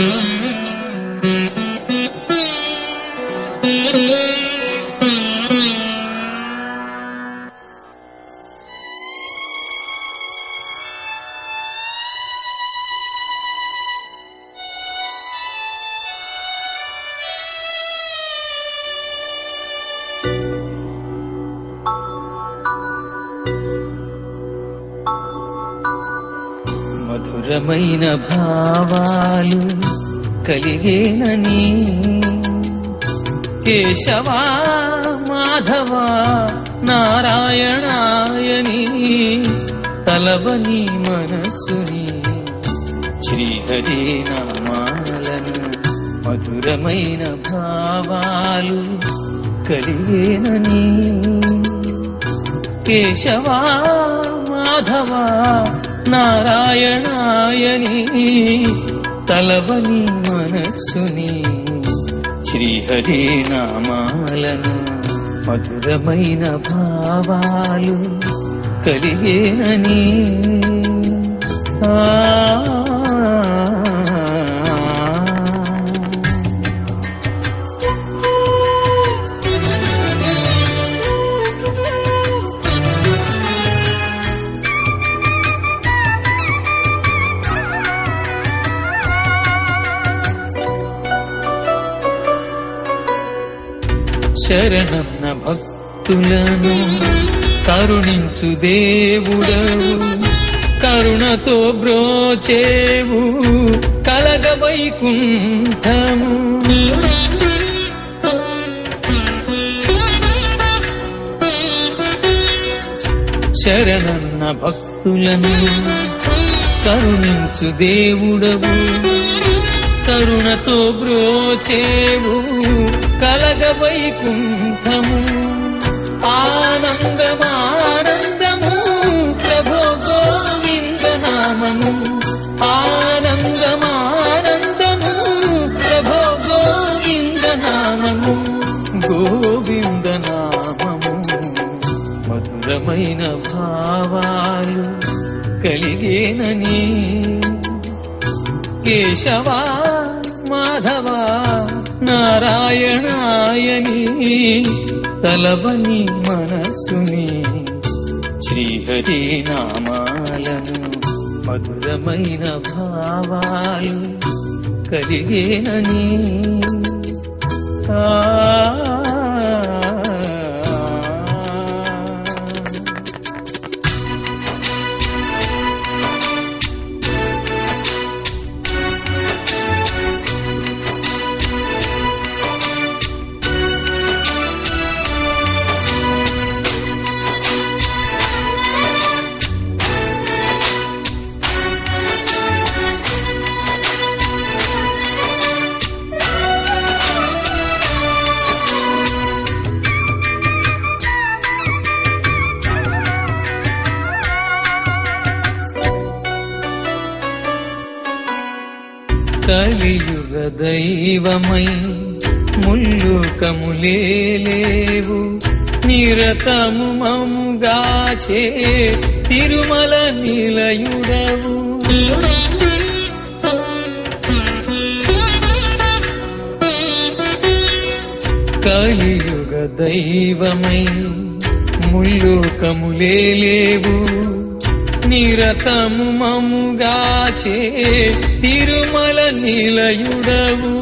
మధురమైన భావాలు కలిగేనని కేశవా మాధవా నారాయణాయని తలవని మనస్సుని శ్రీహరి నామాలను మధురమైన భావాలు కలిగేనని కేశవా మాధవా నారాయణాయని తలవని మనస్సుని శ్రీహరి నామాలను మధురమైన భావాలు కలిగేనని ఆ శరణన్న భక్తులను కరుణించు దేవుడవు కరుణతో బ్రోచేవు కలగ వైకుంఠము శరణన్న భక్తులను కరుణించు దేవుడవు కరుణతో బ్రోచేవు కలగ వైకుంఠము ఆనందమానందము ప్రభో గోవింద నామము ఆనందమానందము ప్రభో గోవింద నామము గోవింద నామము మధురమైన భావాలు కలిగేనని కేశవా మాధవా నారాయణాయని తలవని మనసుని శ్రీహరి నామాలను మధురమైన భావాలు కలిగేనని ఆ కలియుగ దైవమై ముల్లుకములేలేవు నిరతము మముగాచే తిరుమల నిలయుడవు కలియుగ దైవమై ముల్లుకములేలేవు నిరతము మముగాచే తిరుమల నిలయుడవు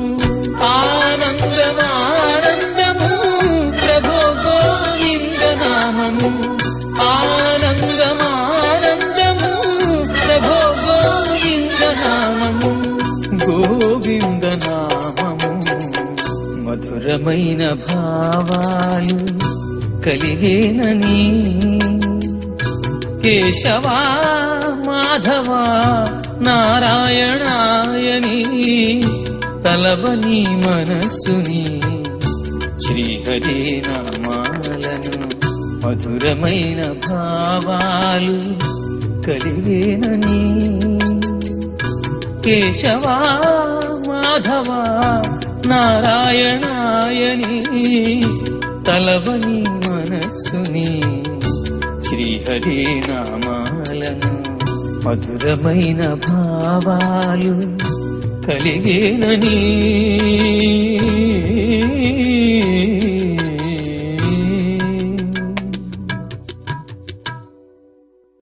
ఆనందమానందము ప్రభో గోవింద నామము ఆనందమానందము ప్రభో గోవింద నామము గోవింద నామము మధురమైన భావాలు కలిగేనని కేశవా మాధవా నారాయణాయని తలవని మనస్సుని శ్రీహరి నామాలను మధురమైన భావాలు కలిగేనని కేశవా మాధవా నారాయణాయని తలవని మనస్సుని శ్రీహరి నామాలను మధురమైన భావాలు కలిగేనని